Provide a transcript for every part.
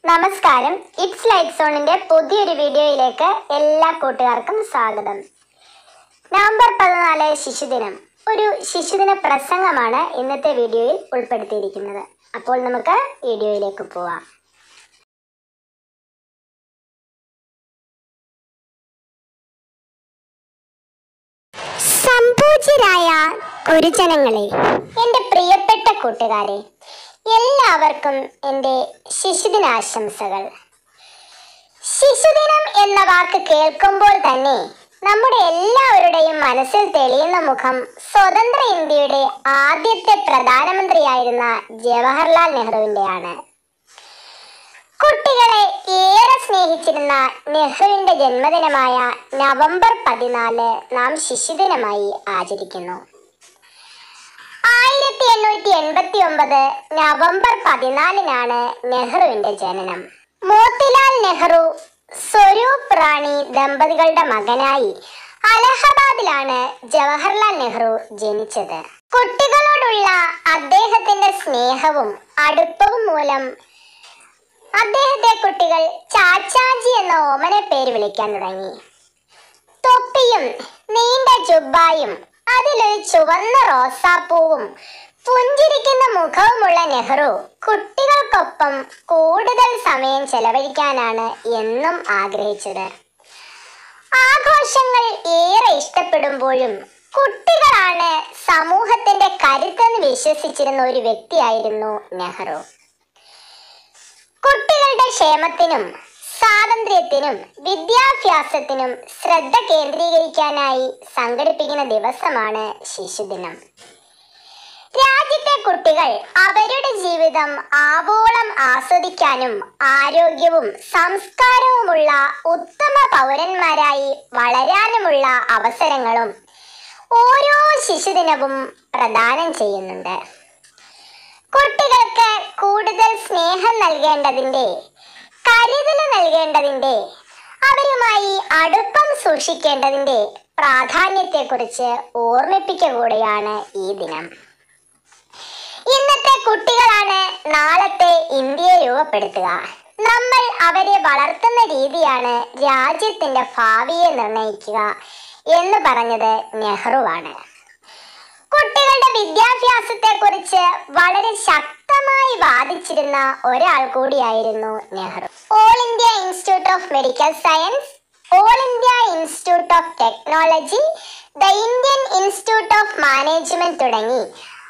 നമസ്കാരം it's light സോണിന്റെ പുതിയൊരു വീഡിയോയിലേക്ക് എല്ലാ കൂട്ടുകാർക്കും സ്വാഗതം നവംബർ പതിനാല് ശിശുദിനം ഒരു ശിശുദിന പ്രസംഗമാണ് ഇന്നത്തെ വീഡിയോയിൽ ഉൾപ്പെടുത്തിയിരിക്കുന്നത് അപ്പോൾ നമുക്ക് വീഡിയോയിലേക്ക് പോവാം സംപൂജ്യരായ ഗുരുജനങ്ങളെ എൻ്റെ പ്രിയപ്പെട്ട കൂട്ടുകാരെ എല്ലാവർക്കും എൻ്റെ ശിശുദിനാശംസകൾ ശിശുദിനം എന്ന വാക്ക് കേൾക്കുമ്പോൾ തന്നെ നമ്മുടെ എല്ലാവരുടെയും മനസ്സിൽ തെളിയുന്ന മുഖം സ്വതന്ത്ര ഇന്ത്യയുടെ ആദ്യത്തെ പ്രധാനമന്ത്രിയായിരുന്ന ജവഹർലാൽ നെഹ്റുവിൻ്റെയാണ് കുട്ടികളെ ഏറെ സ്നേഹിച്ചിരുന്ന നെഹ്റുവിന്റെ ജന്മദിനമായ നവംബർ പതിനാല് നാം ശിശുദിനമായി ആചരിക്കുന്നു ആയിരത്തി എണ്ണൂറ്റി എൺപത്തി ഒമ്പത് നവംബർ പതിനാലിനാണ് നെഹ്റുവിന്റെ ജനനം മോത്തിലാൽ നെഹ്റു സ്വരൂപ് റാണി ദമ്പതികളുടെ മകനായി അലഹബാദിലാണ് ജവഹർലാൽ നെഹ്റു ജനിച്ചത് കുട്ടികളോടുള്ള അദ്ദേഹത്തിന്റെ സ്നേഹവും അടുപ്പവും മൂലം അദ്ദേഹത്തെ കുട്ടികൾ ചാച്ചാജി എന്ന ഓമന പേര് വിളിക്കാൻ തുടങ്ങി തൊപ്പിയും നീണ്ട ജുബായും അതിലൊരു ചുവന്ന റോസാപ്പൂവും പുഞ്ചിരിക്കുന്ന മുഖവുമുള്ള നെഹ്റു കുട്ടികൾക്കൊപ്പം കൂടുതൽ സമയം ചെലവഴിക്കാനാണ് എന്നും ആഗ്രഹിച്ചത് ആഘോഷങ്ങൾ ഏറെ ഇഷ്ടപ്പെടുമ്പോഴും കുട്ടികളാണ് സമൂഹത്തിന്റെ കരുത്തെന്ന് വിശ്വസിച്ചിരുന്ന ഒരു വ്യക്തിയായിരുന്നു നെഹ്റു കുട്ടികളുടെ ക്ഷേമത്തിനും സ്വാതന്ത്ര്യത്തിനും വിദ്യാഭ്യാസത്തിനും ശ്രദ്ധ കേന്ദ്രീകരിക്കാനായി സംഘടിപ്പിക്കുന്ന ദിവസമാണ് ശിശുദിനം രാജ്യത്തെ കുട്ടികൾ അവരുടെ ജീവിതം ആവോളം ആസ്വദിക്കാനും ആരോഗ്യവും സംസ്കാരവുമുള്ള ഉത്തമ പൗരന്മാരായി വളരാനുമുള്ള അവസരങ്ങളും ഓരോ ശിശുദിനവും പ്രദാനം ചെയ്യുന്നുണ്ട് കുട്ടികൾക്ക് കൂടുതൽ സ്നേഹം നൽകേണ്ടതിന്റെ കരുതൽ നൽകേണ്ടതിന്റെ അവരുമായി അടുപ്പം സൂക്ഷിക്കേണ്ടതിന്റെ പ്രാധാന്യത്തെക്കുറിച്ച് ഓർമ്മിപ്പിക്കുക കൂടെയാണ് ഈ ദിനം ഇന്നത്തെ കുട്ടികളാണ് നാളത്തെ ഇന്ത്യയെ രൂപപ്പെടുത്തുക നമ്മൾ അവരെ വളർത്തുന്ന രീതിയാണ് രാജ്യത്തിന്റെ ഭാവിയെ നിർണയിക്കുക എന്ന് പറഞ്ഞത് നെഹ്റുവാണ് കുട്ടികളുടെ വിദ്യാഭ്യാസത്തെ കുറിച്ച് വളരെ ശക്തമായി വാദിച്ചിരുന്ന ഒരാൾ കൂടിയായിരുന്നു Nehru all India institute of medical science all India institute of technology the Indian institute of management തുടങ്ങി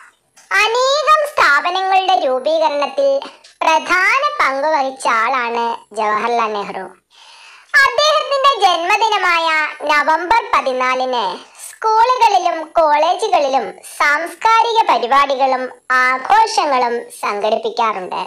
അനേകം സ്ഥാപനങ്ങളുടെ രൂപീകരണത്തിൽ പ്രധാന പങ്ക് വഹിച്ച ആളാണ് ജവഹർലാൽ നെഹ്റു അദ്ദേഹത്തിന്റെ ജന്മദിനമായ നവംബർ പതിനാലിന് സ്കൂളുകളിലും കോളേജുകളിലും സാംസ്കാരിക പരിപാടികളും ആഘോഷങ്ങളും സംഘടിപ്പിക്കാറുണ്ട്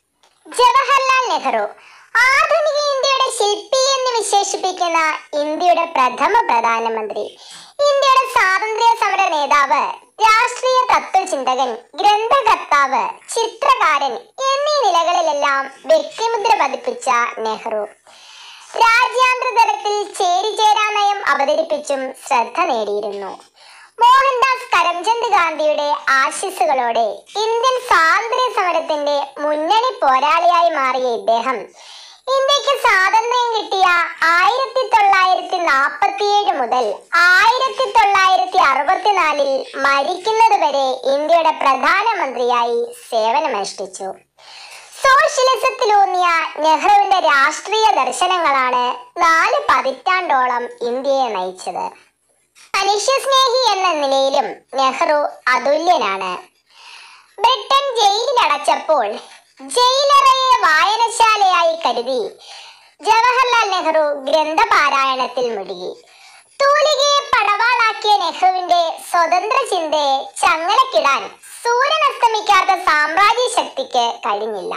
ജവഹർലാൽ നെഹ്റു ആധുനിക ഇന്ത്യയുടെ ശില്പി എന്ന് വിശേഷിപ്പിക്കുന്ന ഇന്ത്യയുടെ പ്രഥമ പ്രധാനമന്ത്രി ഇന്ത്യയുടെ സ്വാതന്ത്ര്യ സമര നേതാവ് രാഷ്ട്രീയ തത്വചിന്തകൻ ഗ്രന്ഥകർത്താവ് ചിത്രകാരൻ എന്നീ നിലകളിലെല്ലാം വ്യക്തിമുദ്ര പതിപ്പിച്ച നെഹ്റു രാജ്യാന്തര തലത്തിൽ ചേരിചേരാ നയം അവതരിപ്പിച്ചും ശ്രദ്ധ നേടിയിരുന്നു മോഹൻദാസ് കരംചന്ദ് ഗാന്ധിയുടെ ആശിസ്സുകളോടെ ഇന്ത്യൻ സ്വാതന്ത്ര്യ സമരത്തിന്റെ മുന്നണി പോരാളിയായി മാറിയ ഇദ്ദേഹം ഇന്ത്യക്ക് സ്വാതന്ത്ര്യം കിട്ടിയ ആയിരത്തി തൊള്ളായിരത്തി നാൽപ്പത്തിയേഴ് മുതൽ ആയിരത്തി തൊള്ളായിരത്തി അറുപത്തിനാലിൽ മരിക്കുന്നത് വരെ ഇന്ത്യയുടെ പ്രധാനമന്ത്രിയായി സേവനമനുഷ്ഠിച്ചു സോഷ്യലിസത്തിലൂന്നിയ നെഹ്റുവിന്റെ രാഷ്ട്രീയ ദർശനങ്ങളാണ് നാല് പതിറ്റാണ്ടോളം ഇന്ത്യയെ നയിച്ചത് മനുഷ്യസ്നേഹി എന്ന നിലയിലും നെഹ്റു അതുല്യനാണ് ബ്രിട്ടൻ ജയിലിലടച്ചപ്പോൾ ജയിലറയെ വായനശാലയായി കരുതി ജവഹർലാൽ നെഹ്റു ഗ്രന്ഥപാരായണത്തിൽ മുഴുകി തൂലികയെ പടവാളാക്കിയ നെഹ്റുവിന്റെ സ്വതന്ത്ര ചിന്തയെ ചങ്ങലക്കിടാൻ സൂര്യൻ അസ്തമിക്കാത്ത സാമ്രാജ്യ ശക്തിക്ക് കഴിഞ്ഞില്ല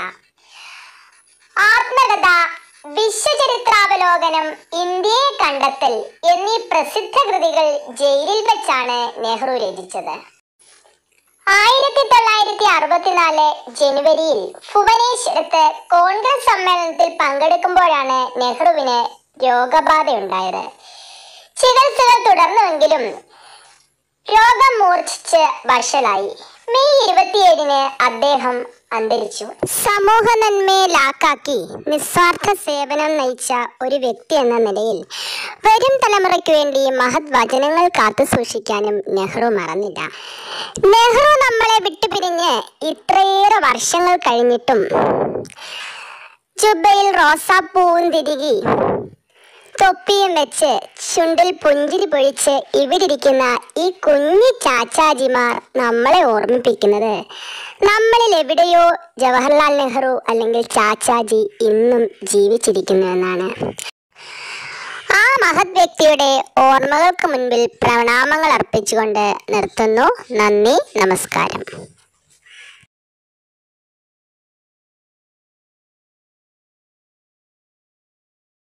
ആത്മകഥ വിശ്വചരിത്രാവലോകനം ഇന്ത്യയെ കണ്ടെത്തൽ എന്നീ പ്രസിദ്ധ കൃതികൾ ജയിലിൽ വെച്ചാണ് നെഹ്റു രചിച്ചത് ആയിരത്തി തൊള്ളായിരത്തി അറുപത്തിനാല് ജനുവരിയിൽ ഭുവനേശ്വരത്ത് കോൺഗ്രസ് സമ്മേളനത്തിൽ പങ്കെടുക്കുമ്പോഴാണ് നെഹ്റുവിന് രോഗബാധയുണ്ടായത് ചികിത്സകൾ തുടർന്നുവെങ്കിലും രോഗം മൂർച്ഛിച്ച് വഷളായി മെയ് ഇരുപത്തിയേഴിന് അദ്ദേഹം അന്തരിച്ചു സമൂഹ നന്മയെ ലാക്കാക്കി നിസ്വാർത്ഥ സേവനം നയിച്ച ഒരു വ്യക്തി എന്ന നിലയിൽ വരും തലമുറയ്ക്ക് വേണ്ടി മഹത് വചനങ്ങൾ കാത്തു സൂക്ഷിക്കാനും നെഹ്റു മറന്നില്ല നെഹ്റു നമ്മളെ വിട്ടുപിരിഞ്ഞ് ഇത്രയേറെ വർഷങ്ങൾ കഴിഞ്ഞിട്ടും ജുബയിൽ റോസാപ്പൂവും തിരികി തൊപ്പിയും വെച്ച് ചുണ്ടിൽ പുഞ്ചിരി പൊഴിച്ച് ഇവിടിരിക്കുന്ന ഈ കുഞ്ഞി ചാച്ചാജിമാർ നമ്മളെ ഓർമ്മിപ്പിക്കുന്നത് നമ്മളിൽ എവിടെയോ ജവഹർലാൽ നെഹ്റു അല്ലെങ്കിൽ ചാച്ചാജി ഇന്നും ജീവിച്ചിരിക്കുന്നു എന്നാണ് ആ മഹത് വ്യക്തിയുടെ ഓർമ്മകൾക്ക് മുൻപിൽ പ്രണാമങ്ങൾ അർപ്പിച്ചുകൊണ്ട് നിർത്തുന്നു നന്ദി നമസ്കാരം